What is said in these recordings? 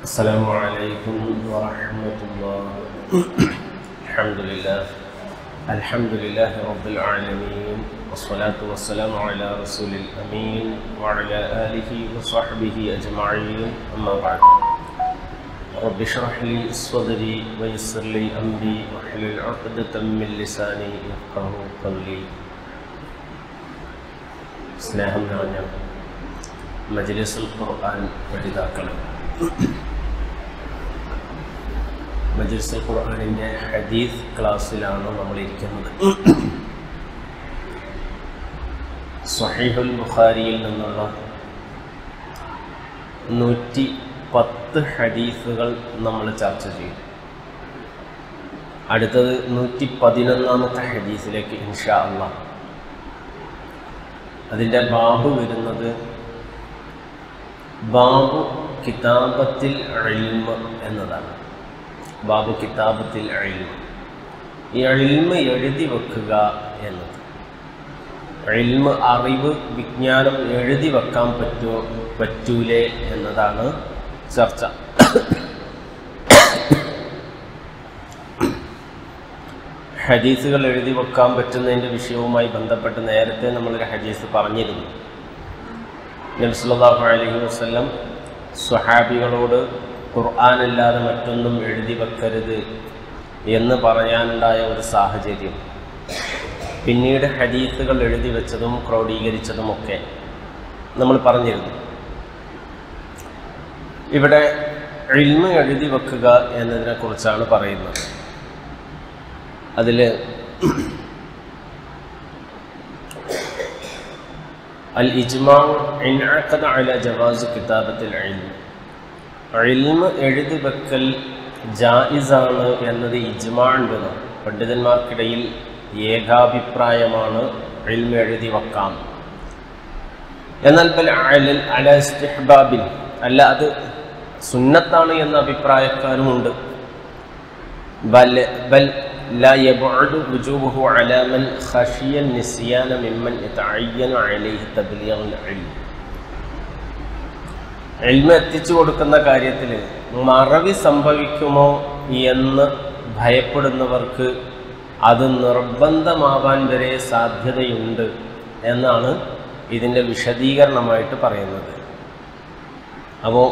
السلام عليكم ورحمة الله الحمد لله الحمد لله رب العالمين والصلاة والسلام على رسول الأمين وعلى آله وصحبه أجمعين أما بعد رب اشرح لي صدري ويسر لي أمري واحلل عقدة من لساني يفقه قولي സ്നേഹം നിറഞ്ഞ മജ്ലിസുൽ ഖുർആൻ പഠിതാക്കളെ മജ്ലിസുൽ ഖുർആനിൻ്റെ ഹദീസ് ക്ലാസ്സിലാണ് നമ്മൾ ഇരിക്കുന്നത് സഹീഹുൽ ബുഖാരിയിൽ നിന്നുള്ള നൂറ്റി പത്ത് ഹദീസുകൾ നമ്മൾ ചർച്ച ചെയ്തു അടുത്തത് നൂറ്റി പതിനൊന്നാമത്തെ ഹദീസിലേക്ക് ഇൻഷാ അള്ളാഹ് അതിൻ്റെ ബാബു വരുന്നത് ബാബു കിതാബത്തിൽ അഴിൽമ എന്നതാണ് ബാബു കിതാബത്തിൽ അഴിൽമ ഈ അഴിൽമ എഴുതി വെക്കുക എന്നത് അഴിൽമ അറിവ് വിജ്ഞാനം എഴുതി വെക്കാൻ പറ്റുമോ പറ്റൂലേ എന്നതാണ് ചർച്ച ഹദീസുകൾ എഴുതി വെക്കാൻ പറ്റുന്നതിൻ്റെ വിഷയവുമായി ബന്ധപ്പെട്ട് നേരത്തെ നമ്മളൊരു ഹദീസ് പറഞ്ഞിരുന്നു നബ്സല്ലാഹു അലഹി വസ്ലം സ്വഹാബികളോട് ഖുർആാനല്ലാതെ മറ്റൊന്നും എഴുതി വെക്കരുത് എന്ന് പറയാനുണ്ടായ ഒരു സാഹചര്യം പിന്നീട് ഹദീസുകൾ എഴുതി വെച്ചതും ക്രോഡീകരിച്ചതുമൊക്കെ നമ്മൾ പറഞ്ഞിരുന്നു ഇവിടെ ഇൽമ എഴുതി വെക്കുക എന്നതിനെക്കുറിച്ചാണ് പറയുന്നത് അതിൽ അൽ ഇജ്മാ ഇൻഅഖദ അല ജവാസ് കിതാബത്തിൽ ഇൽമ ഇൽമ എഴുതി വെക്കൽ ജായിസാണ് എന്നത് ഇജ്മാ ഉണ്ടെന്ന് പണ്ഡിതന്മാർക്കിടയിൽ ഏകാഭിപ്രായമാണ് ഇൽമ എഴുതി വെക്കാം എന്നാൽ ബൽ അലൽ അല ഇസ്തിഹ്ബാബിൻ അല്ല അത് സുന്നത്താണ് എന്ന അഭിപ്രായക്കാരുമുണ്ട് ബൽ ബൽ لا يبعد وجوبه على من خشي النسيان ممن يتعين عليه تبليغ العلم എൽമ എത്തിച്ചു കൊടുക്കുന്ന കാര്യത്തിൽ മറവി സംഭവിക്കുമോ എന്ന് ഭയപ്പെടുന്നവർക്ക് അത് നിർബന്ധമാവാൻ വരെ സാധ്യതയുണ്ട് എന്നാണ് ഇതിൻ്റെ വിശദീകരണമായിട്ട് പറയുന്നത് അപ്പോൾ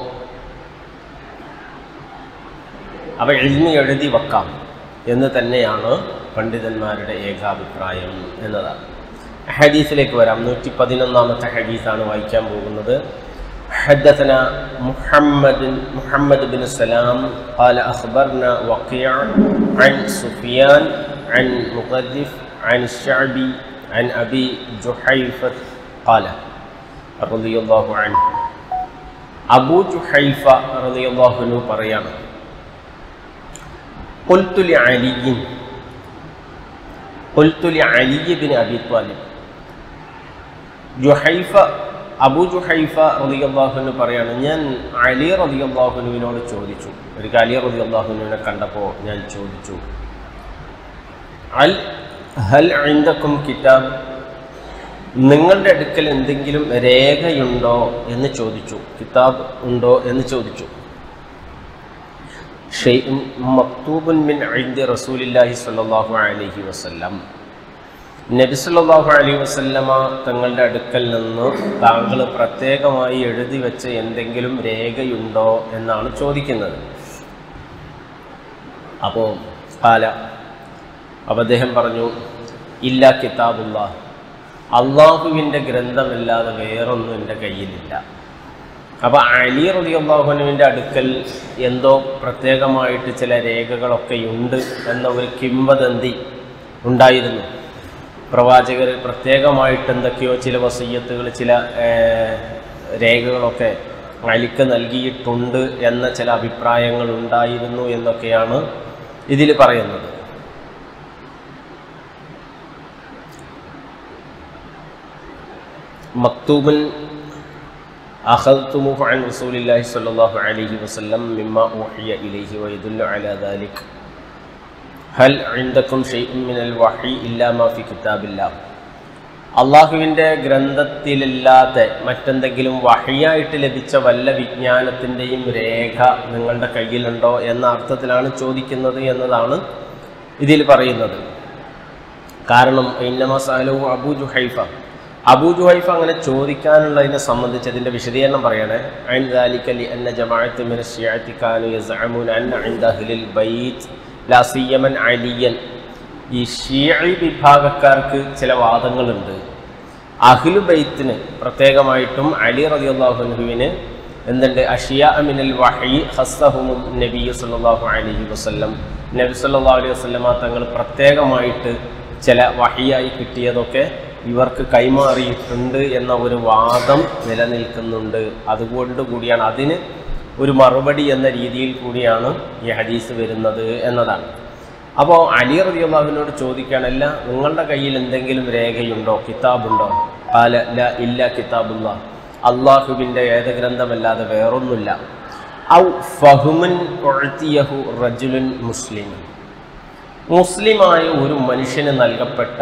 അവ എൽമി എഴുതി വെക്കാം എന്ന് തന്നെയാണ് പണ്ഡിതന്മാരുടെ ഏകാഭിപ്രായം എന്നതാണ് ഹദീസിലേക്ക് വരാം നൂറ്റി പതിനൊന്നാമത്തെ ഹദീസാണ് വായിക്കാൻ പോകുന്നത് حدثنا محمد محمد بن سلام قال أخبرنا وقيع عن سفيان عن مقذف عن الشعبي عن أبي جحيفة قال رضي الله عنه أبو جحيفة رضي الله عنه പറയാണ് قلت لعلي قلت لعلي بن أبي طالب ജുഹൈഫ അബു ജുഹൈഫ റതിയല്ലാഹുവിന് പറയാണ് ഞാൻ അലി റതിയല്ലാഹുനുവിനോട് ചോദിച്ചു ഒരു അലി റതിയല്ലാഹുനുവിനെ കണ്ടപ്പോൾ ഞാൻ ചോദിച്ചു അൽ ഹൽ ഐന്ദക്കും കിതാബ് നിങ്ങളുടെ അടുക്കൽ എന്തെങ്കിലും രേഖയുണ്ടോ എന്ന് ചോദിച്ചു കിതാബ് ഉണ്ടോ എന്ന് ചോദിച്ചു ഷെയ്ൻ മക്തൂബുൻ മിൻ ഐന്ദി റസൂലില്ലാഹി സ്വല്ലല്ലാഹു അലൈഹി വസല്ലം നബി സല്ലല്ലാഹു അലൈഹി വസല്ലമ തങ്ങളുടെ അടുക്കൽ നിന്ന് താങ്കൾ പ്രത്യേകമായി എഴുതി വെച്ച എന്തെങ്കിലും രേഖയുണ്ടോ എന്നാണ് ചോദിക്കുന്നത് അപ്പോൾ കാല അപ്പോൾ അദ്ദേഹം പറഞ്ഞു ഇല്ല കിതാബുള്ള അള്ളാഹുവിൻ്റെ ഗ്രന്ഥമല്ലാതെ വേറൊന്നും എൻ്റെ കയ്യിലില്ല അപ്പോൾ അലി റലി അള്ളാഹുനുവിൻ്റെ അടുക്കൽ എന്തോ പ്രത്യേകമായിട്ട് ചില രേഖകളൊക്കെ ഉണ്ട് എന്ന ഒരു കിംവദന്തി ഉണ്ടായിരുന്നു പ്രവാചകർ പ്രത്യേകമായിട്ട് എന്തൊക്കെയോ ചില വസയ്യത്തുകൾ ചില രേഖകളൊക്കെ അലിക്ക് നൽകിയിട്ടുണ്ട് എന്ന ചില അഭിപ്രായങ്ങൾ ഉണ്ടായിരുന്നു എന്നൊക്കെയാണ് ഇതിൽ പറയുന്നത് മക്തൂബൻ أخذتموه عن رسول الله صلى الله عليه وسلم مما أوحي إليه ويدل على ذلك هل عندكم شيء من الوحي إلا ما في كتاب الله അള്ളാഹുവിൻ്റെ ഗ്രന്ഥത്തിലില്ലാത്ത മറ്റെന്തെങ്കിലും വഹിയായിട്ട് ലഭിച്ച വല്ല വിജ്ഞാനത്തിൻ്റെയും രേഖ നിങ്ങളുടെ കയ്യിലുണ്ടോ എന്ന അർത്ഥത്തിലാണ് ചോദിക്കുന്നത് എന്നതാണ് ഇതിൽ പറയുന്നത് കാരണം ഇന്നമസാലു അബൂ ജുഹൈഫ അബൂ ജുഹൈഫ അങ്ങനെ ചോദിക്കാനുള്ളതിനെ സംബന്ധിച്ച് അതിൻ്റെ വിശദീകരണം പറയണേ അൻ ذلك لأن جماعة من الشيعة كانوا يزعمون أن عند أهل البيت لا سيما عليا ഈ ഷിയഈ വിഭാഗക്കാർക്ക് ചില വാദങ്ങളുണ്ട് അഹ്ലു ബൈത്തിന് പ്രത്യേകമായിട്ടും അലി റളിയല്ലാഹുവിന് എന്തുണ്ട് അഷിയ അമിനൽ വഹി ഹസ്സഹുമും നബി സല്ലല്ലാഹു അലൈഹി വസല്ലം നബി സല്ലല്ലാഹു അലൈഹി വസല്ലമ തങ്ങൾ പ്രത്യേകമായിട്ട് ചില വഹിയായി കിട്ടിയതൊക്കെ ഇവർക്ക് കൈമാറിയിട്ടുണ്ട് എന്ന ഒരു വാദം നിലനിൽക്കുന്നുണ്ട് അതുകൊണ്ട് കൂടിയാണ് അതിന് ഒരു മറുപടി എന്ന രീതിയിൽ കൂടിയാണ് ഈ ഹദീസ് വരുന്നത് എന്നതാണ് അപ്പോൾ അലി റളിയല്ലാഹുവിനോട് ചോദിക്കാനല്ല നിങ്ങളുടെ കയ്യിൽ എന്തെങ്കിലും രേഖയുണ്ടോ കിതാബുണ്ടോ കാല ല ഇല്ല കിതാബുള്ള അള്ളാഹുവിൻ്റെ ഏത് ഗ്രന്ഥമല്ലാതെ വേറൊന്നുമില്ല ഔ ഫഹുമുൻ ഉഴ്ത്തിയഹു റജുലുൻ മുസ്ലിം മുസ്ലിമായ ഒരു മനുഷ്യന് നൽകപ്പെട്ട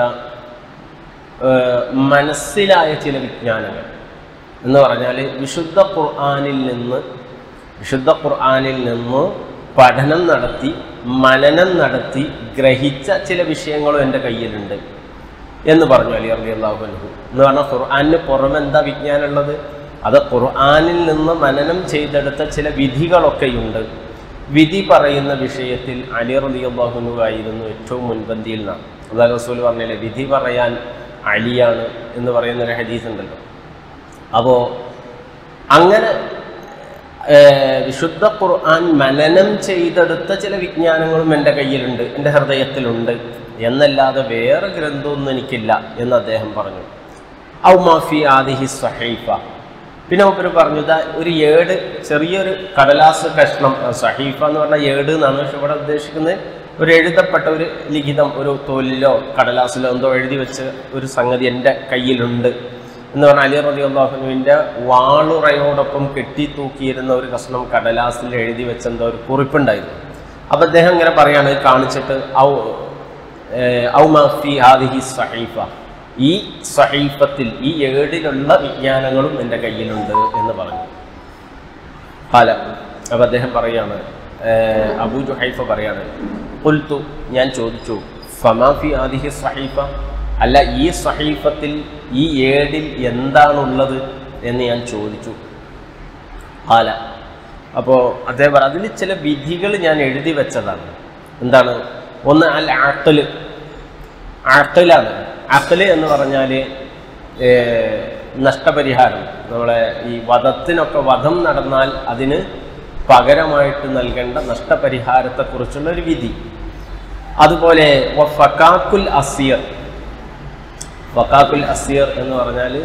ഏഹ്, മനസ്സിലായ ചില വിജ്ഞാനങ്ങൾ എന്ന് പറഞ്ഞാൽ വിശുദ്ധ ഖുർആനിൽ നിന്ന് വിശുദ്ധ ഖുർആനിൽ നിന്ന് പഠനം നടത്തി മനനം നടത്തി ഗ്രഹിച്ച ചില വിഷയങ്ങളും എൻ്റെ കയ്യിലുണ്ട് എന്ന് പറഞ്ഞു അലി അലി അള്ളാഹു അൻഹു എന്ന് പറഞ്ഞാൽ ഖുർആാനിന് പുറമെ എന്താ വിജ്ഞാനം ഉള്ളത് അത് ഖുർആാനിൽ നിന്ന് മനനം ചെയ്തെടുത്ത ചില വിധികളൊക്കെയുണ്ട് വിധി പറയുന്ന വിഷയത്തിൽ അലി റലി അള്ളാഹുനു ആയിരുന്നു ഏറ്റവും മുൻപന്തിയിൽ നാം അതാ റസൂൽ പറഞ്ഞില്ലേ വിധി പറയാൻ അലിയാണ് എന്ന് പറയുന്ന ഒരു ഹദീസ് ഉണ്ടല്ലോ അപ്പോൾ അങ്ങനെ ഏഹ്, വിശുദ്ധ ഖുർആൻ മനനം ചെയ്തെടുത്ത ചില വിജ്ഞാനങ്ങളും എൻ്റെ കയ്യിലുണ്ട് എൻ്റെ ഹൃദയത്തിലുണ്ട് എന്നല്ലാതെ വേറെ ഗ്രന്ഥമൊന്നും എനിക്കില്ല എന്ന് അദ്ദേഹം പറഞ്ഞു ഔ മാഫി ആദിഹി സഹീഫ പിന്നെ ഒപ്പര് പറഞ്ഞു ഇതാ ഒരു ഏട് ചെറിയൊരു കടലാസ് കഷ്ണം ആ, സഹീഫ എന്ന് പറഞ്ഞാൽ ഏട് എന്നാണ് പക്ഷെ ഇവിടെ ഉദ്ദേശിക്കുന്നത് ഒരു എഴുതപ്പെട്ട ഒരു ലിഖിതം ഒരു തോലിലോ കടലാസിലോ എന്തോ എഴുതി വെച്ച ഒരു സംഗതി എൻ്റെ കയ്യിലുണ്ട് എന്ന് പറഞ്ഞാൽ അലി റബി അള്ളാഹുനുവിൻ്റെ വാളുറയോടൊപ്പം കെട്ടി തൂക്കിയിരുന്ന ഒരു കഷ്ണം കടലാസിൽ എഴുതി വെച്ച എന്തോ ഒരു കുറിപ്പുണ്ടായിരുന്നു അപ്പം അദ്ദേഹം ഇങ്ങനെ പറയാണ് ഇത് കാണിച്ചിട്ട് ഔ ഏഹ്, ഔ മാഫി ഹാദിഹി സഹീഫ ഈ സഹീഫത്തിൽ ഈ ഏടിലുള്ള വിജ്ഞാനങ്ങളും എൻ്റെ കയ്യിലുണ്ട് എന്ന് പറഞ്ഞു പല അപ്പം അദ്ദേഹം പറയാണ് ഏഹ്, അബൂ ജുഹൈഫ പറയാണ് ഉൽത്തു ഞാൻ ചോദിച്ചു ഫമാഫി ആദിഹി സഹീഫ അല്ല ഈ സഹീഫത്തിൽ ഈ ഏടിൽ എന്താണുള്ളത് എന്ന് ഞാൻ ചോദിച്ചു കാല അപ്പോൾ അദ്ദേഹം പറ അതിൽ ചില വിധികൾ ഞാൻ എഴുതി വെച്ചതാണ് എന്താണ് ഒന്ന് അൽ ആക്കല് ആക്കലാണ് അക്കല് എന്ന് പറഞ്ഞാൽ നഷ്ടപരിഹാരം നമ്മളെ ഈ വധത്തിനൊക്കെ വധം നടന്നാൽ അതിന് പകരമായിട്ട് നൽകേണ്ട നഷ്ടപരിഹാരത്തെക്കുറിച്ചുള്ള ഒരു വിധി അതുപോലെ ഫക്കാക്കുൽ അസിയർ വക്കാക്കുൽ അസിയർ എന്ന് പറഞ്ഞാൽ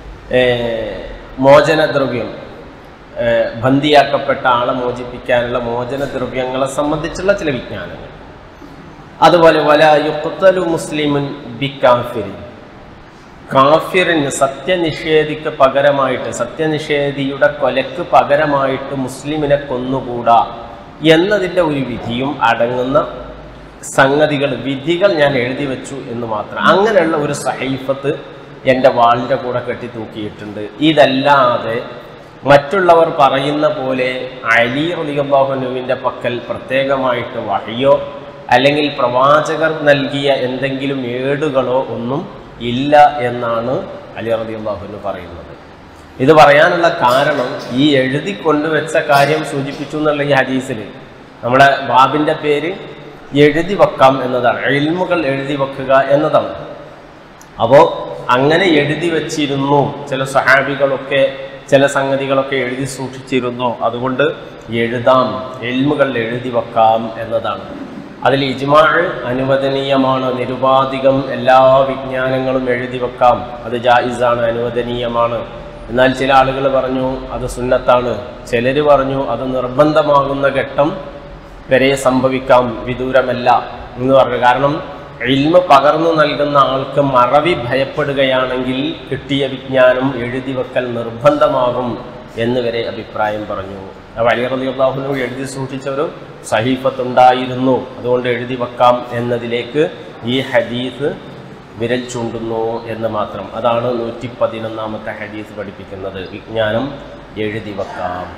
മോചനദ്രവ്യം ഏഹ്, ബന്ദിയാക്കപ്പെട്ട ആളെ മോചിപ്പിക്കാനുള്ള മോചനദ്രവ്യങ്ങളെ സംബന്ധിച്ചുള്ള ചില വിജ്ഞാനങ്ങൾ അതുപോലെ വല യുക്തലു മുസ്ലിമുൻ ബി കാഫിരി കാഫിറിന് സത്യനിഷേധിക്ക് പകരമായിട്ട് സത്യനിഷേധിയുടെ കൊലക്ക് പകരമായിട്ട് മുസ്ലിമിനെ കൊന്നുകൂടാ എന്നതിൻ്റെ ഒരു വിധിയും അടങ്ങുന്ന സംഗതികൾ വിധികൾ ഞാൻ എഴുതി വെച്ചു എന്ന് മാത്രം അങ്ങനെയുള്ള ഒരു സഹൈഫത്ത് എൻ്റെ വാളിൻ്റെ കൂടെ കെട്ടി തൂക്കിയിട്ടുണ്ട് ഇതല്ലാതെ മറ്റുള്ളവർ പറയുന്ന പോലെ അലി റലിയല്ലാഹുനുവിൻ്റെ പക്കൽ പ്രത്യേകമായിട്ട് വഹിയോ അല്ലെങ്കിൽ പ്രവാചകർ നൽകിയ എന്തെങ്കിലും ഏടുകളോ ഒന്നും ഇല്ല എന്നാണ് അലി റലിയല്ലാഹുനു പറയുന്നത് ഇത് പറയാനുള്ള കാരണം ഈ എഴുതി കൊണ്ടുവച്ച കാര്യം സൂചിപ്പിച്ചു എന്നുള്ള ഈ ഹദീസിൽ നമ്മളെ ബാബിൻ്റെ പേര് എഴുതി വെക്കാം എന്നതാണ് എൽമുകൾ എഴുതി വെക്കുക എന്നതാണ് അപ്പോൾ അങ്ങനെ എഴുതി വച്ചിരുന്നു ചില സഹാബികളൊക്കെ ചില സംഗതികളൊക്കെ എഴുതി സൂക്ഷിച്ചിരുന്നു അതുകൊണ്ട് എഴുതാം എൽമുകൾ എഴുതി വെക്കാം എന്നതാണ് അതിൽ ഇജ്മാഴ് അനുവദനീയമാണ് നിരുപാധികം എല്ലാ വിജ്ഞാനങ്ങളും എഴുതി വെക്കാം അത് ജായിസാണ് അനുവദനീയമാണ് എന്നാൽ ചില ആളുകൾ പറഞ്ഞു അത് സുന്നത്താണ് ചിലർ പറഞ്ഞു അത് നിർബന്ധമാകുന്ന ഘട്ടം വരെ സംഭവിക്കാം വിദൂരമല്ല എന്ന് പറഞ്ഞു കാരണം ഇൽമ പകർന്നു നൽകുന്ന ആൾക്ക് മറവി ഭയപ്പെടുകയാണെങ്കിൽ കിട്ടിയ വിജ്ഞാനം എഴുതി വെക്കൽ നിർബന്ധമാകും എന്ന് വരെ അഭിപ്രായം പറഞ്ഞു അപ്പോൾ അലി റലി അള്ളാഹുനു എഴുതി സൂക്ഷിച്ച ഒരു സഹീഫത്തുണ്ടായിരുന്നു അതുകൊണ്ട് എഴുതി വെക്കാം എന്നതിലേക്ക് ഈ ഹദീസ് വിരൽ ചൂണ്ടുന്നു എന്ന് മാത്രം അതാണ് നൂറ്റി പതിനൊന്നാമത്തെ ഹദീസ് പഠിപ്പിക്കുന്നത് വിജ്ഞാനം എഴുതി വെക്കാം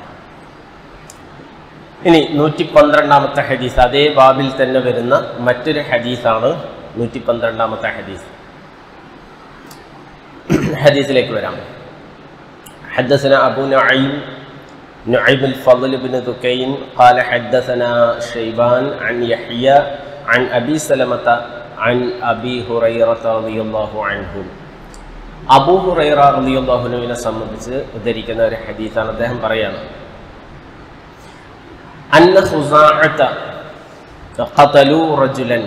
ഇനി നൂറ്റി പന്ത്രണ്ടാമത്തെ ഹദീസ് അതേ ബാബിൽ തന്നെ വരുന്ന മറ്റൊരു ഹദീസാണ് നൂറ്റി പന്ത്രണ്ടാമത്തെ ഹദീസ് ഹദീസിലേക്ക് വരാം حدثنا أبو نعيم نعيم الفضل بن ذكين قال حدثنا شيبان عن يحيى عن أبي سلمة عن أبي هريرة رضي الله عنه അബൂ ഹുറൈറ റളിയല്ലാഹുവിനെ സംബന്ധിച്ച് ഉദ്ധരിക്കുന്ന ഒരു ഹദീസാണ് അദ്ദേഹം പറയാണ് അന്ന ഖുസാഅത ഖതലു റജുലൻ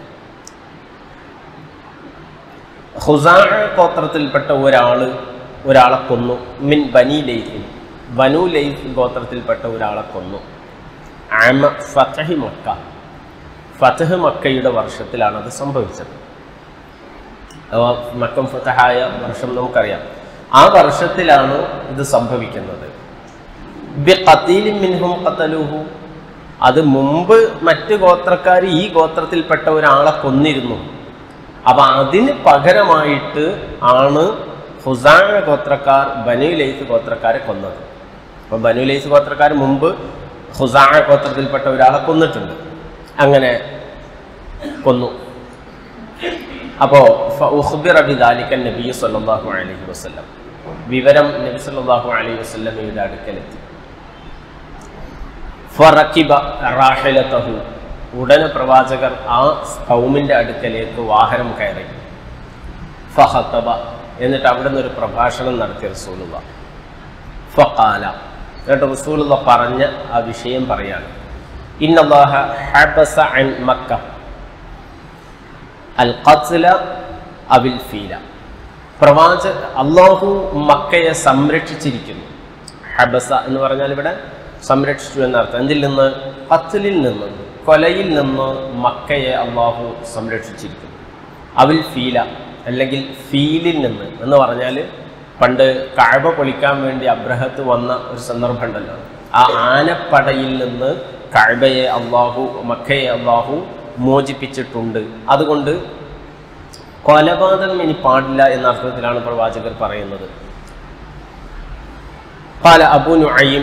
ഖുസാഅ ഗോത്രത്തിൽപ്പെട്ട ഒരാള് ഒരാളെ കൊന്നു മിൻ ബനി ലൈഫിൻ ബനു ലൈഫ് ഗോത്രത്തിൽപ്പെട്ട ഒരാളെ കൊന്നു ആമ ഫതഹി മക്ക ഫതഹ് മക്കയുടെ വർഷത്തിലാണ് അത് സംഭവിച്ചത് അഥവാ മക്കം ഫതഹായ വർഷം നമുക്കറിയാം ആ വർഷത്തിലാണ് ഇത് സംഭവിക്കുന്നത് ബി ഖതീലിൻ മിൻഹും ഖതലൂഹു അത് മുമ്പ് മറ്റ് ഗോത്രക്കാർ ഈ ഗോത്രത്തിൽപ്പെട്ട ഒരാളെ കൊന്നിരുന്നു അപ്പൊ അതിന് പകരമായിട്ട് ആണ് ഹുസാന ഗോത്രക്കാർ ബനു ലൈസ് ഗോത്രക്കാരെ കൊന്നത് അപ്പൊ ബനു ലൈസ് ഗോത്രക്കാർ മുമ്പ് ഹുസാന ഗോത്രത്തിൽപ്പെട്ട ഒരാളെ കൊന്നിട്ടുണ്ട് അങ്ങനെ കൊന്നു അപ്പോ ഫഉഖ്ബിറ ബിദാലിക നബി സല്ലല്ലാഹു അലൈഹി വസല്ലം വിവരം നബി സല്ലല്ലാഹു അലൈഹി വസല്ലമയുടെ അടുക്കലെത്തി ഫറക്കിബ റാഹിലതഹു ഉടനെ പ്രവാചകർ ആ കൗമിന്റെ അടുക്കലേക്ക് വാഹനം കയറി ഫഹത്തബ എന്നിട്ട് അവിടെ നിന്ന് ഒരു പ്രഭാഷണം നടത്തിയ റസൂലുള്ള ഫഖാല എന്നിട്ട് റസൂലുള്ള പറഞ്ഞ ആ വിഷയം പറയാണ് ഇന്നല്ലാഹ ഹബസ അൻ മക്ക അൽ ഖത്ല അവിൽ ഫീല പ്രവാച അള്ളാഹു മക്കയെ സംരക്ഷിച്ചിരിക്കുന്നു ഹബസ എന്ന് പറഞ്ഞാൽ ഇവിടെ സംരക്ഷിച്ചു എന്നർത്ഥം എന്തിൽ നിന്ന് ഖത്ലിൽ നിന്ന് കൊലയിൽ നിന്ന് മക്കയെ അള്ളാഹു സംരക്ഷിച്ചിരിക്കുന്നു അവിൽ ഫീല അല്ലെങ്കിൽ ഫീലിൽ നിന്ന് എന്ന് പറഞ്ഞാൽ പണ്ട് കഴവ പൊളിക്കാൻ വേണ്ടി അബ്രഹത്ത് വന്ന ഒരു സന്ദർഭം ഉണ്ടല്ലോ ആ ആനപ്പടയിൽ നിന്ന് കഴബയെ അള്ളാഹു മക്കയെ അള്ളാഹു മോചിപ്പിച്ചിട്ടുണ്ട് അതുകൊണ്ട് കൊലപാതകം ഇനി പാടില്ല എന്ന അർത്ഥത്തിലാണ് പ്രവാചകർ പറയുന്നത് قال അബു നുഅയ്യിം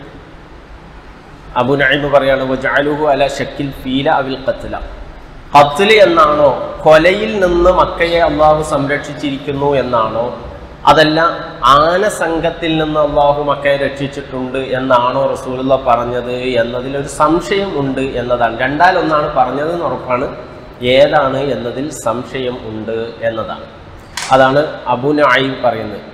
അബു നഈം പറയാണ് വജഅലുഹു അല ഷക്കിൽ ഫീല അവിൽ ഖത്ല ഖത്ല എന്നാണോ കൊലയിൽ നിന്ന് മക്കയെ അള്ളാഹു സംരക്ഷിച്ചിരിക്കുന്നു എന്നാണോ അതല്ല ആന സംഘത്തിൽ നിന്ന് അള്ളാഹു മക്കയെ രക്ഷിച്ചിട്ടുണ്ട് എന്നാണോ റസൂലുള്ള പറഞ്ഞത് എന്നതിലൊരു സംശയം ഉണ്ട് എന്നതാണ് രണ്ടാലൊന്നാണ് പറഞ്ഞത് എന്ന് ഉറപ്പാണ് ഏതാണ് എന്നതിൽ സംശയം ഉണ്ട് എന്നതാണ് അതാണ് അബു നഈം പറയുന്നത്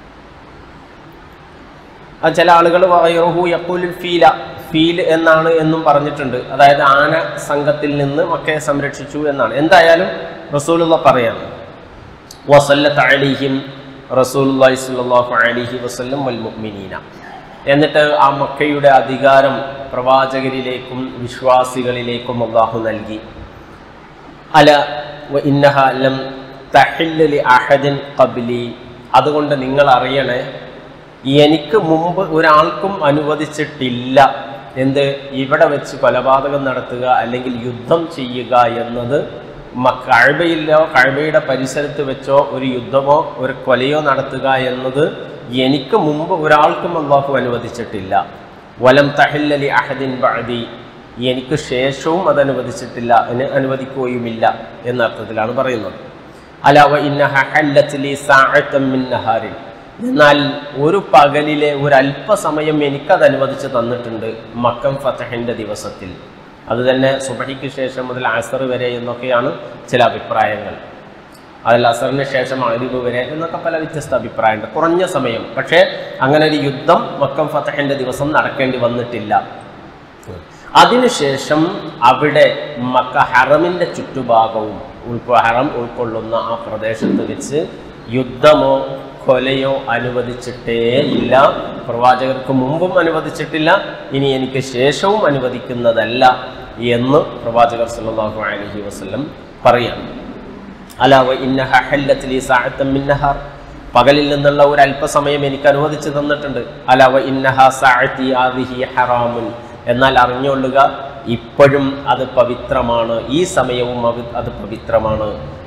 ആ ചില ആളുകൾ വൈറഹു യഖൂലുൽ ഫീല ഫീൽ എന്നാണ് എന്നും പറഞ്ഞിട്ടുണ്ട് അതായത് ആന സംഘത്തിൽ നിന്ന് മക്കയെ സംരക്ഷിച്ചു എന്നാണ് എന്തായാലും റസൂലുള്ള പറയാണ് വസല്ലത്ത് അലൈഹിം റസൂലുള്ളാഹി സ്വല്ലല്ലാഹു അലൈഹി വസല്ലം വൽ മുഅ്മിനീന എന്നിട്ട് ആ മക്കയുടെ അധികാരം പ്രവാചകരിലേക്കും വിശ്വാസികളിലേക്കും അള്ളാഹു നൽകി അല വ ഇന്നഹ ലം തഹില്ല് ലി അഹദിൻ ഖബ്ലി അതുകൊണ്ട് നിങ്ങൾ അറിയണേ എനിക്ക് മുമ്പ് ഒരാൾക്കും അനുവദിച്ചിട്ടില്ല എന്ത് ഇവിടെ വെച്ച് കൊലപാതകം നടത്തുക അല്ലെങ്കിൽ യുദ്ധം ചെയ്യുക എന്നത് മ- കഅബയിലോ കഅബയുടെ പരിസരത്ത് വെച്ചോ ഒരു യുദ്ധമോ ഒരു കൊലയോ നടത്തുക എന്നത് എനിക്ക് മുമ്പ് ഒരാൾക്കും അള്ളാഹു അനുവദിച്ചിട്ടില്ല വലം തഹില്ലലി അഹദിൻ ബഅദി എനിക്ക് ശേഷവും അത് അനുവദിച്ചിട്ടില്ല അതിന് അനുവദിക്കുകയുമില്ല എന്ന അർത്ഥത്തിലാണ് പറയുന്നത് അലാവ ഇന്നഹ ഹല്ലത്ത് ലി സാഅത്തൻ മിൻ നഹാരിൻ എന്നാൽ ഒരു പകലിലെ ഒരു അല്പസമയം എനിക്കത് അനുവദിച്ച് തന്നിട്ടുണ്ട് മക്കം ഫതഹിന്റെ ദിവസത്തിൽ അത് തന്നെ സുബഹിക്ക് ശേഷം മുതൽ അസർ വരെ എന്നൊക്കെയാണ് ചില അഭിപ്രായങ്ങൾ അതിൽ അസറിന് ശേഷം അരിവ് വരെ എന്നൊക്കെ പല വ്യത്യസ്ത അഭിപ്രായമുണ്ട് കുറഞ്ഞ സമയം പക്ഷേ അങ്ങനെ ഒരു യുദ്ധം മക്കം ഫതഹിന്റെ ദിവസം നടക്കേണ്ടി വന്നിട്ടില്ല അതിനുശേഷം അവിടെ മക്ക ഹറമിന്റെ ചുറ്റുഭാഗവും ഉൾക്കൊ ഹറം ഉൾക്കൊള്ളുന്ന ആ പ്രദേശത്ത് വെച്ച് യുദ്ധമോ കൊലയോ അനുവദിച്ചിട്ടേ ഇല്ല പ്രവാചകർക്ക് മുമ്പും അനുവദിച്ചിട്ടില്ല ഇനി എനിക്ക് ശേഷവും അനുവദിക്കുന്നതല്ല എന്ന് പ്രവാചകർ സല്ലല്ലാഹു അലൈഹി വസല്ലം പറയാണ് അലാവ ഇന്നഹ ഹല്ലത്ത് ലി സഅത്തൻ മിൻ നഹാർ പകലിൽ നിന്നുള്ള ഒരു അല്പസമയം എനിക്ക് അനുവദിച്ചു തന്നിട്ടുണ്ട് അലാവ ഇന്നഹ സഅത്തി ആദിഹി ഹറാമുൻ എന്നാൽ അറിഞ്ഞുകൊള്ളുക ഇപ്പോഴും അത് പവിത്രമാണ് ഈ സമയവും അവ- അത് പവിത്രമാണ്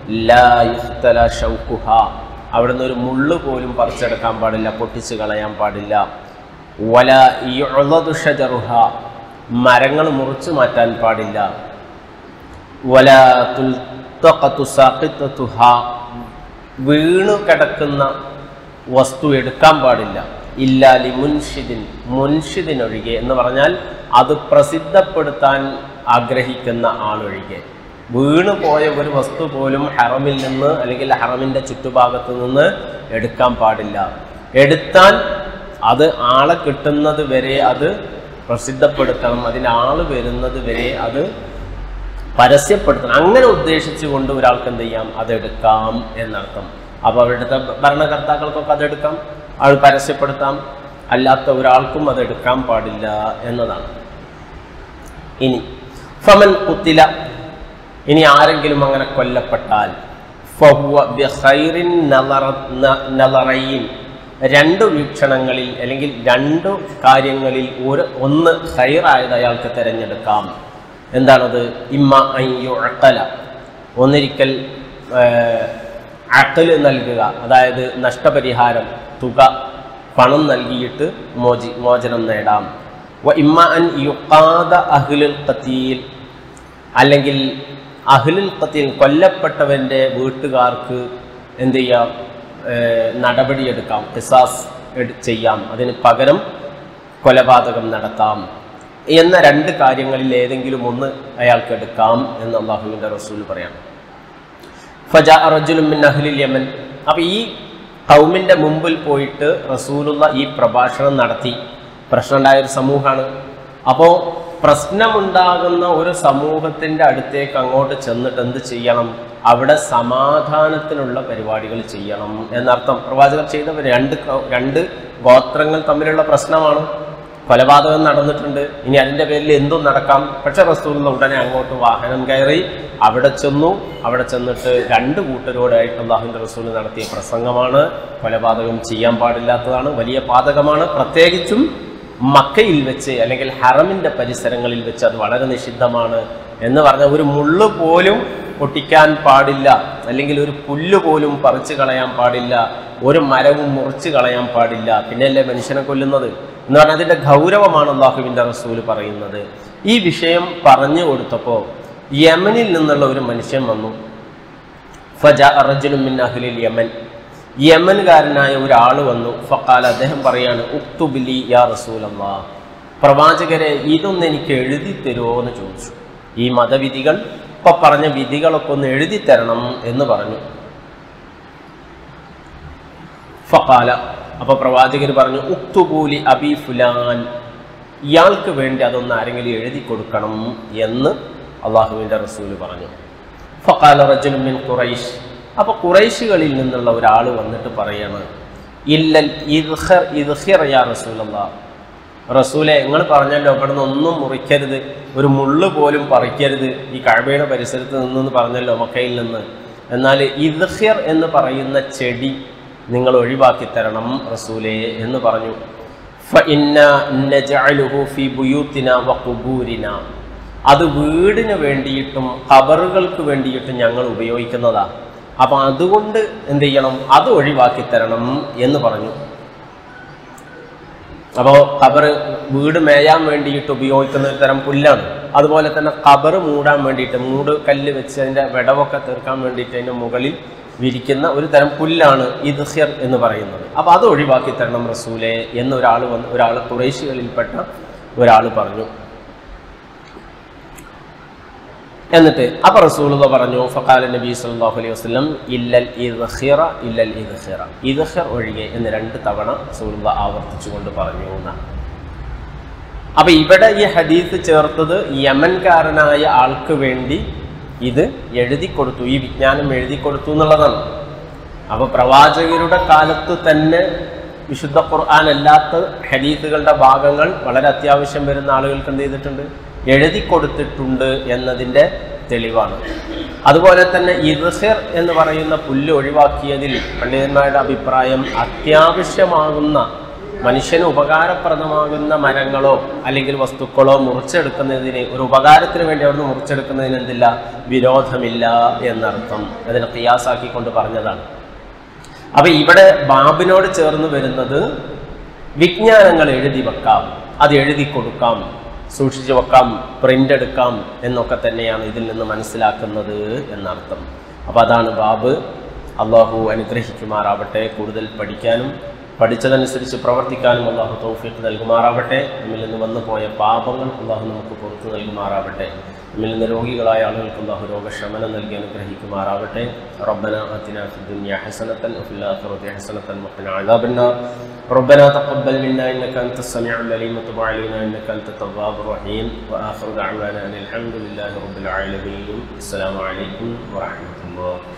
ലാ യുഖ്തല ഷൗക്കുഹ അവിടുന്ന് ഒരു മുള്ളു പോലും പറിച്ചെടുക്കാൻ പാടില്ല പൊട്ടിച്ച് കളയാൻ പാടില്ല വല യുഅ്ളദു ഷജറുഹ മരങ്ങൾ മുറിച്ചു മാറ്റാൻ പാടില്ല വല തുൽത്തഖത്തു സാഖിത്തതുഹ വീണു കിടക്കുന്ന വസ്തു എടുക്കാൻ പാടില്ല ഇല്ലാലി മുൻഷിദിൻ മുൻഷിദിനൊഴികെ എന്ന് പറഞ്ഞാൽ അത് പ്രസിദ്ധപ്പെടുത്താൻ ആഗ്രഹിക്കുന്ന ആളൊഴികെ വീണു പോയ ഒരു വസ്തു പോലും ഹറമിൽ നിന്ന് അല്ലെങ്കിൽ ഹറമിൻ്റെ ചുറ്റുഭാഗത്ത് നിന്ന് എടുക്കാൻ പാടില്ല എടുത്താൽ അത് ആളെ കിട്ടുന്നത് വരെ അത് പ്രസിദ്ധപ്പെടുത്തണം അതിന് ആള് വരുന്നത് വരെ അത് പരസ്യപ്പെടുത്തണം അങ്ങനെ ഉദ്ദേശിച്ചുകൊണ്ട് ഒരാൾക്ക് എന്ത് ചെയ്യാം അതെടുക്കാം എന്നർത്ഥം അപ്പോൾ അവിടുത്തെ ഭരണകർത്താക്കൾക്കൊക്കെ അതെടുക്കാം ആൾ പരസ്യപ്പെടുത്താം അല്ലാത്ത ഒരാൾക്കും അതെടുക്കാൻ പാടില്ല എന്നതാണ് ഇനി ഫമൻ കുത്തില ഇനി ആരെങ്കിലും അങ്ങനെ കൊല്ലപ്പെട്ടാൽ ഫഹുവ ബിഖൈറിൻ നളറ- ന- നളറൈൻ രണ്ട് വീക്ഷണങ്ങളിൽ അല്ലെങ്കിൽ രണ്ട് കാര്യങ്ങളിൽ ഒരു ഒന്ന് ഹൈറായത് അയാൾക്ക് തിരഞ്ഞെടുക്കാം എന്താണത് ഇമ്മ അയ്യുഴക്കല ഒന്നിരിക്കൽ അക്കൽ നൽകുക അതായത് നഷ്ടപരിഹാരം തുക പണം നൽകിയിട്ട് മോചി മോചനം നേടാം വ ഇമ്മ അൻ യുക്കാദ അഹ്ലുൽ ഖത്തീൽ അല്ലെങ്കിൽ അഹ്ലുൽ ഖത്തീൽ കൊല്ലപ്പെട്ടവൻ്റെ വീട്ടുകാർക്ക് എന്ത് ചെയ്യാം ഏഹ് നടപടിയെടുക്കാം കിസാസ് എടു- ചെയ്യാം അതിന് പകരം കൊലപാതകം നടത്താം എന്ന രണ്ട് കാര്യങ്ങളിൽ ഏതെങ്കിലും ഒന്ന് അയാൾക്ക് എടുക്കാം എന്ന് അള്ളാഹുവിൻ്റെ റസൂൽ പറയാം ഫജാ റജുലും മിൻ അഹ്ലിൽ യമൻ അപ്പോൾ ഈ കൗമിൻ്റെ മുമ്പിൽ പോയിട്ട് റസൂലുള്ള ഈ പ്രഭാഷണം നടത്തി പ്രശ്നമുണ്ടായ ഒരു സമൂഹമാണ് അപ്പോൾ പ്രശ്നമുണ്ടാകുന്ന ഒരു സമൂഹത്തിൻ്റെ അടുത്തേക്ക് അങ്ങോട്ട് ചെന്നിട്ട് എന്ത് ചെയ്യണം അവിടെ സമാധാനത്തിനുള്ള പരിപാടികൾ ചെയ്യണം എന്നർത്ഥം പ്രവാചകർ ചെയ്തവർ രണ്ട് ക- രണ്ട് ഗോത്രങ്ങൾ തമ്മിലുള്ള പ്രശ്നമാണ് കൊലപാതകം നടന്നിട്ടുണ്ട് ഇനി അതിൻ്റെ പേരിൽ എന്തും നടക്കാം പക്ഷെ റസൂലുള്ള ഉടനെ അങ്ങോട്ട് വാഹനം കയറി അവിടെ ചെന്നു അവിടെ ചെന്നിട്ട് രണ്ട് കൂട്ടരോടായിട്ട് അള്ളാഹുവിൻ്റെ റസൂൽ നടത്തിയ പ്രസംഗമാണ് കൊലപാതകം ചെയ്യാൻ പാടില്ലാത്തതാണ് വലിയ പാതകമാണ് പ്രത്യേകിച്ചും മക്കയിൽ വെച്ച് അല്ലെങ്കിൽ ഹറമിൻ്റെ പരിസരങ്ങളിൽ വെച്ച് അത് വളരെ നിഷിദ്ധമാണ് എന്ന് പറഞ്ഞ ഒരു മുള്ളു പോലും പൊട്ടിക്കാൻ പാടില്ല അല്ലെങ്കിൽ ഒരു പുല്ല് പോലും പറിച്ചു കളയാൻ പാടില്ല ഒരു മരവും മുറിച്ച് കളയാൻ പാടില്ല പിന്നെയല്ലേ മനുഷ്യനെ കൊല്ലുന്നത് എന്ന് പറഞ്ഞാൽ അതിൻ്റെ ഗൗരവമാണ് അള്ളാഹുവിൻ്റെ റസൂല് പറയുന്നത് ഈ വിഷയം പറഞ്ഞു കൊടുത്തപ്പോൾ യമനിൽ നിന്നുള്ള ഒരു മനുഷ്യൻ വന്നു ഫജ അറജുലും മിൻ അഹ്ലിൽ യമൻ യമൻകാരനായ ഒരാൾ വന്നു ഫക്കാൽ അദ്ദേഹം പറയാണ് ഉക്തുബിലി യാ റസൂലല്ലാ പ്രവാചകരെ ഇതൊന്ന് എനിക്ക് എഴുതി തരുമോ എന്ന് ചോദിച്ചു ഈ മതവിധികൾ ഇപ്പൊ പറഞ്ഞ വിധികളൊക്കെ ഒന്ന് എഴുതി തരണം എന്ന് പറഞ്ഞു ഫക്കാല അപ്പൊ പ്രവാചകർ പറഞ്ഞു ഉക്തുബൂലി അബി ഫുലാൻ ഇയാൾക്ക് വേണ്ടി അതൊന്ന് ആരെങ്കിലും എഴുതി കൊടുക്കണം എന്ന് അള്ളാഹുവിൻ്റെ റസൂല് പറഞ്ഞു ഫക്കാല റജുൽ മിൻ ഖുറൈഷ് അപ്പൊ ഖുറൈശുകളിൽ നിന്നുള്ള ഒരാൾ വന്നിട്ട് പറയാണ് ഇല്ലൽ ഇദ്ഹർ ഇദ്ഹിർ യാ റസൂലല്ലാ റസൂലെ നിങ്ങൾ പറഞ്ഞല്ലോ ഇവിടെ നിന്ന് ഒന്നും മുറിക്കരുത് ഒരു മുള്ളു പോലും പറിക്കരുത് ഈ കഴബയുടെ പരിസരത്ത് നിന്നെന്ന് പറഞ്ഞല്ലോ മക്കയിൽ നിന്ന് എന്നാൽ ഇദ്ഹിർ എന്ന് പറയുന്ന ചെടി നിങ്ങൾ ഒഴിവാക്കി തരണം റസൂലെ എന്ന് പറഞ്ഞു ഫഇന്ന നജഅലുഹു ഫി ബുയൂത്തിന വഖുബൂരിന അത് വീടിന് വേണ്ടിയിട്ടും ഖബറുകൾക്ക് വേണ്ടിയിട്ടും ഞങ്ങൾ ഉപയോഗിക്കുന്നതാ അപ്പം അതുകൊണ്ട് എന്ത് ചെയ്യണം അത് ഒഴിവാക്കി തരണം എന്ന് പറഞ്ഞു അപ്പോൾ ഖബർ വീട് മേയാൻ വേണ്ടിയിട്ട് ഉപയോഗിക്കുന്ന ഒരു തരം പുല്ലാണ് അതുപോലെ തന്നെ ഖബർ മൂടാൻ വേണ്ടിയിട്ട് മൂട് കല്ല് വെച്ച് അതിൻ്റെ വിടവൊക്കെ തീർക്കാൻ വേണ്ടിയിട്ട് അതിൻ്റെ മുകളിൽ വിരിക്കുന്ന ഒരു തരം പുല്ലാണ് ഇദ്ഹിർ എന്ന് പറയുന്നത് അപ്പോൾ അത് ഒഴിവാക്കി തരണം റസൂലെ എന്ന് ഒരാൾ വന്ന് ഒരാൾ കുറേശികളിൽപ്പെട്ട ഒരാൾ പറഞ്ഞു എന്നിട്ട് അപ്പൊ റസൂലുള്ള പറഞ്ഞു ഫഖാല നബി സല്ലല്ലാഹു അലൈഹി വസല്ലം ഇല്ലൽ ഇദ്ഹിറ ഇല്ലൽ ഇദ്ഹിറ ഇദ്ഹിർ ഒഴികെ എന്ന് രണ്ട് തവണ റസൂലുള്ള ആവർത്തിച്ചുകൊണ്ട് പറഞ്ഞു എന്നാണ് അപ്പൊ ഇവിടെ ഈ ഹദീസ് ചേർത്തത് യമൻകാരനായ ആൾക്ക് വേണ്ടി ഇത് എഴുതി കൊടുത്തു ഈ വിജ്ഞാനം എഴുതി കൊടുത്തു എന്നുള്ളതാണ് അപ്പൊ പ്രവാചകരുടെ കാലത്ത് തന്നെ വിശുദ്ധ ഖുർആൻ അല്ലാത്ത ഹദീസുകളുടെ ഭാഗങ്ങൾ വളരെ അത്യാവശ്യം വരുന്ന ആളുകൾക്ക് എന്ത് ചെയ്തിട്ടുണ്ട് എഴുതി കൊടുത്തിട്ടുണ്ട് എന്നതിൻ്റെ തെളിവാണ് അതുപോലെ തന്നെ ഇർഹിർ എന്ന് പറയുന്ന പുല്ല് ഒഴിവാക്കിയതിൽ പണ്ഡിതന്മാരുടെ അഭിപ്രായം അത്യാവശ്യമാകുന്ന മനുഷ്യന് ഉപകാരപ്രദമാകുന്ന മരങ്ങളോ അല്ലെങ്കിൽ വസ്തുക്കളോ മുറിച്ചെടുക്കുന്നതിന് ഒരു ഉപകാരത്തിന് വേണ്ടി അവിടുന്ന് മുറിച്ചെടുക്കുന്നതിന് എന്തില്ല വിരോധമില്ല എന്നർത്ഥം അതിനെ കിയാസാക്കിക്കൊണ്ട് പറഞ്ഞതാണ് അപ്പൊ ഇവിടെ ബാബിനോട് ചേർന്ന് വരുന്നത് വിജ്ഞാനങ്ങൾ എഴുതി വെക്കാം അത് എഴുതി കൊടുക്കാം സൂക്ഷിച്ചു വെക്കാം പ്രിന്റ് എടുക്കാം എന്നൊക്കെ തന്നെയാണ് ഇതിൽ നിന്ന് മനസ്സിലാക്കുന്നത് എന്നർത്ഥം അപ്പൊ അതാണ് ബാബ് അള്ളാഹു അനുഗ്രഹിക്കുമാറാവട്ടെ കൂടുതൽ പഠിക്കാനും പഠിച്ചതനുസരിച്ച് പ്രവർത്തിക്കാനും അള്ളാഹു തൗഫീഖ് നൽകുമാറാവട്ടെ നമ്മിൽ നിന്ന് വന്നു പോയ പാപങ്ങൾ അള്ളാഹു നമുക്ക് പുറത്തു നൽകുമാറാവട്ടെ നമ്മിൽ നിന്ന് രോഗികളായ ആളുകൾക്ക് അള്ളാഹു രോഗശമനം നൽകി അനുഗ്രഹിക്കുമാറാവട്ടെ റബ്ബന ആതിന ഫി ദുനിയ ഹസനത്തൻ വഫിൽ ആഖിറതി ഹസനത്തൻ വഖിന അദാബന്നാർ ربنا تقبل منا انك انت السميع العليم وتب علينا انك انت التواب الرحيم واخر دعوانا ان الحمد لله رب العالمين السلام عليكم ورحمه الله